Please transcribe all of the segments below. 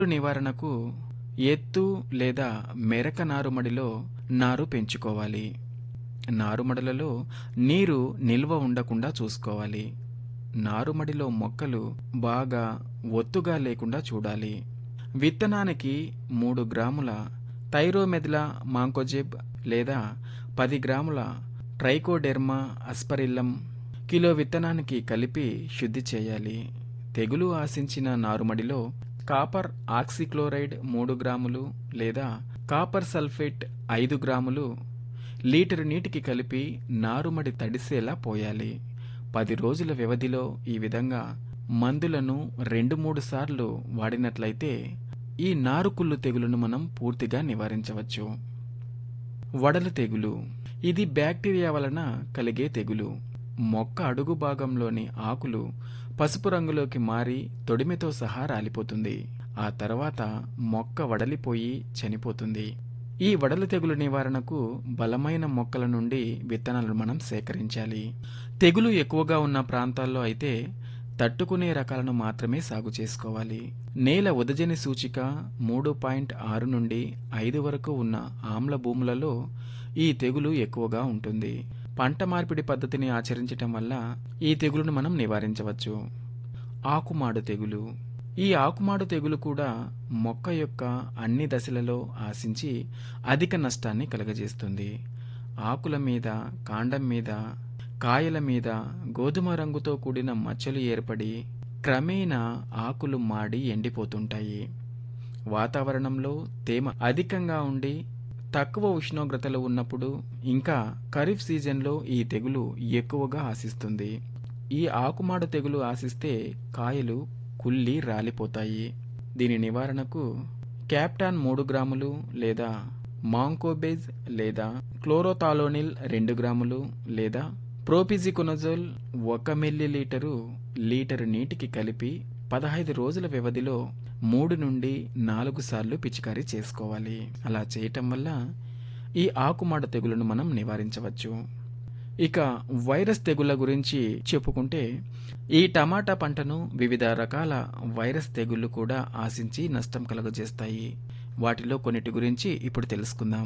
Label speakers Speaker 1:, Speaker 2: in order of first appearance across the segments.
Speaker 1: నివారణకు ఎత్తు లేదా మెరక నారుమడిలో నారు పెంచుకోవాలి నారుమడులలో నీరు నిల్వ ఉండకుండా చూసుకోవాలి నారుమడిలో మొక్కలు బాగా ఒత్తుగా లేకుండా చూడాలి విత్తనానికి మూడు గ్రాముల థైరోమెదిలా మాంకోజెబ్ లేదా పది గ్రాముల ట్రైకోడెర్మా అస్పరిల్లం కిలో విత్తనానికి కలిపి శుద్ధి చేయాలి తెగులు ఆశించిన నారుమడిలో కాపర్ ఆక్సిక్లోరైడ్ మూడు గ్రాములు లేదా కాపర్ సల్ఫేట్ ఐదు గ్రాములు లీటరు నీటికి కలిపి నారుమడి తడిసేలా పోయాలి పది రోజుల వ్యవధిలో ఈ విధంగా మందులను రెండు మూడు సార్లు వాడినట్లయితే ఈ నారుకుళ్ళు తెగులును మనం పూర్తిగా నివారించవచ్చు వడలు తెగులు ఇది బ్యాక్టీరియా వలన కలిగే తెగులు మొక్క అడుగు భాగంలోని ఆకులు పసుపు రంగులోకి మారి తొడిమెతో సహా రాలిపోతుంది ఆ తర్వాత మొక్క వడలిపోయి చనిపోతుంది ఈ వడలు తెగులు నివారణకు బలమైన మొక్కల నుండి విత్తనాలను మనం సేకరించాలి తెగులు ఎక్కువగా ఉన్న ప్రాంతాల్లో అయితే తట్టుకునే రకాలను మాత్రమే సాగు చేసుకోవాలి నేల ఉదజని సూచిక మూడు పాయింట్ ఆరు నుండి ఐదు వరకు ఉన్న ఆమ్ల భూములలో ఈ తెగులు ఎక్కువగా ఉంటుంది పంట మార్పిడి పద్ధతిని ఆచరించటం వల్ల ఈ తెగులును మనం నివారించవచ్చు ఆకుమాడు తెగులు ఈ ఆకుమాడు తెగులు కూడా మొక్క యొక్క అన్ని దశలలో ఆశించి అధిక నష్టాన్ని కలుగజేస్తుంది ఆకుల మీద కాండం మీద కాయల మీద గోధుమ రంగుతో కూడిన మచ్చలు ఏర్పడి క్రమేణా ఆకులు మాడి ఎండిపోతుంటాయి వాతావరణంలో తేమ అధికంగా ఉండి తక్కువ ఉష్ణోగ్రతలు ఉన్నప్పుడు ఇంకా ఖరీఫ్ సీజన్లో ఈ తెగులు ఎక్కువగా ఆశిస్తుంది ఈ ఆకుమాడు తెగులు ఆశిస్తే కాయలు కుళ్ళి రాలిపోతాయి దీని నివారణకు క్యాప్టాన్ మూడు గ్రాములు లేదా మాంకోబేజ్ లేదా క్లోరోతాలోనిల్ రెండు గ్రాములు లేదా ప్రోపిజికొనజోల్ ఒక మిల్లీ లీటరు లీటరు నీటికి కలిపి పదహైదు రోజుల వ్యవధిలో మూడు నుండి నాలుగు సార్లు పిచికారీ చేసుకోవాలి అలా చేయటం వల్ల ఈ ఆకుమాడ తెగులను మనం నివారించవచ్చు ఇక వైరస్ తెగుళ్ల గురించి చెప్పుకుంటే ఈ టమాటా పంటను వివిధ రకాల వైరస్ తెగుళ్లు కూడా ఆశించి నష్టం కలుగజేస్తాయి వాటిలో కొన్నిటి గురించి ఇప్పుడు తెలుసుకుందాం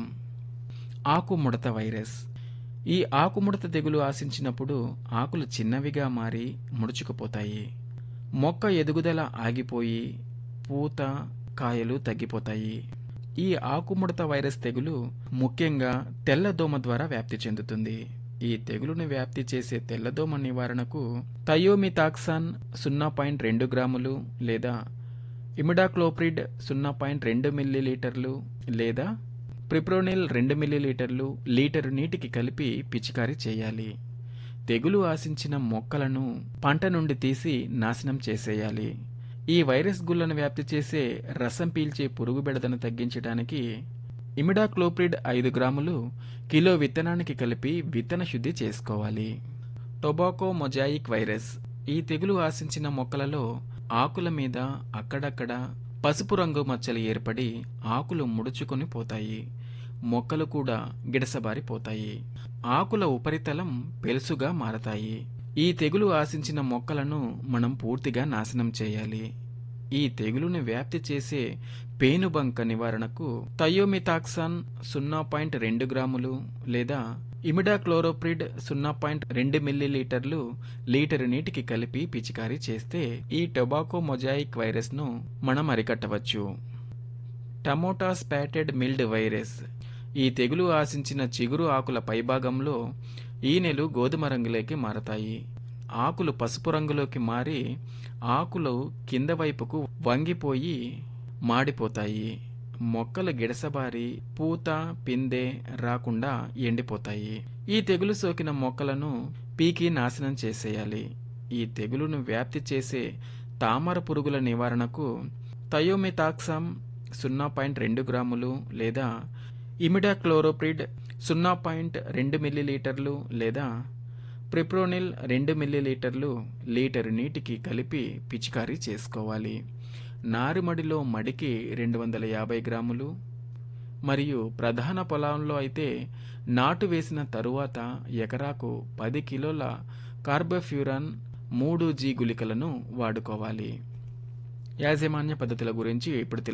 Speaker 1: ఆకుముడత వైరస్ ఈ ఆకుముడత తెగులు ఆశించినప్పుడు ఆకులు చిన్నవిగా మారి ముడుచుకుపోతాయి మొక్క ఎదుగుదల ఆగిపోయి పూత కాయలు తగ్గిపోతాయి ఈ ఆకుముడత వైరస్ తెగులు ముఖ్యంగా తెల్లదోమ ద్వారా వ్యాప్తి చెందుతుంది ఈ తెగులును వ్యాప్తి చేసే తెల్లదోమ నివారణకు థయోమితాక్సాన్ సున్నా పాయింట్ రెండు గ్రాములు లేదా ఇమిడాక్లోప్రిడ్ సున్నా పాయింట్ రెండు మిల్లీలీటర్లు లేదా ప్రిప్రోనిల్ రెండు మిల్లీలీటర్లు లీటరు నీటికి కలిపి పిచికారీ చేయాలి తెగులు ఆశించిన మొక్కలను పంట నుండి తీసి నాశనం చేసేయాలి ఈ వైరస్ గుళ్లను వ్యాప్తి చేసే రసం పీల్చే పురుగు బెడదను తగ్గించడానికి ఇమిడాక్లోప్రిడ్ ఐదు గ్రాములు కిలో విత్తనానికి కలిపి విత్తన శుద్ధి చేసుకోవాలి టొబాకో మొజాయిక్ వైరస్ ఈ తెగులు ఆశించిన మొక్కలలో ఆకుల మీద అక్కడక్కడ పసుపు రంగు మచ్చలు ఏర్పడి ఆకులు ముడుచుకొని పోతాయి మొక్కలు కూడా గిడసబారిపోతాయి ఆకుల ఉపరితలం పెలుసుగా మారతాయి ఈ తెగులు ఆశించిన మొక్కలను మనం పూర్తిగా నాశనం చేయాలి ఈ తెగులుని వ్యాప్తి చేసే పేనుబంక నివారణకు థయోమితాక్సాన్ సున్నా పాయింట్ రెండు గ్రాములు లేదా ఇమిడాక్లోరోప్రిడ్ సున్నా పాయింట్ రెండు మిల్లీలీటర్లు లీటరు నీటికి కలిపి పిచికారీ చేస్తే ఈ టొబాకో మొజాయిక్ వైరస్ను మనం అరికట్టవచ్చు టమోటా స్పాటెడ్ మిల్డ్ వైరస్ ఈ తెగులు ఆశించిన చిగురు ఆకుల పైభాగంలో ఈనెలు గోధుమ రంగులోకి మారతాయి ఆకులు పసుపు రంగులోకి మారి ఆకులు కింద వైపుకు వంగిపోయి మాడిపోతాయి మొక్కలు గిడసబారి పూత పిందె రాకుండా ఎండిపోతాయి ఈ తెగులు సోకిన మొక్కలను పీకి నాశనం చేసేయాలి ఈ తెగులును వ్యాప్తి చేసే తామర పురుగుల నివారణకు థయోమితాక్సామ్ సున్నా పాయింట్ రెండు గ్రాములు లేదా ఇమిడాక్లోరోప్రిడ్ సున్నా పాయింట్ రెండు మిల్లీలీటర్లు లేదా ప్రిప్రోనిల్ రెండు మిల్లీలీటర్లు లీటరు నీటికి కలిపి పిచికారీ చేసుకోవాలి నారుమడిలో మడికి రెండు వందల యాభై గ్రాములు మరియు ప్రధాన పొలంలో అయితే నాటు వేసిన తరువాత ఎకరాకు పది కిలోల కార్బోఫ్యూరాన్ మూడు జీ గుళికలను వాడుకోవాలి యాజమాన్య పద్ధతుల గురించి ఇప్పుడు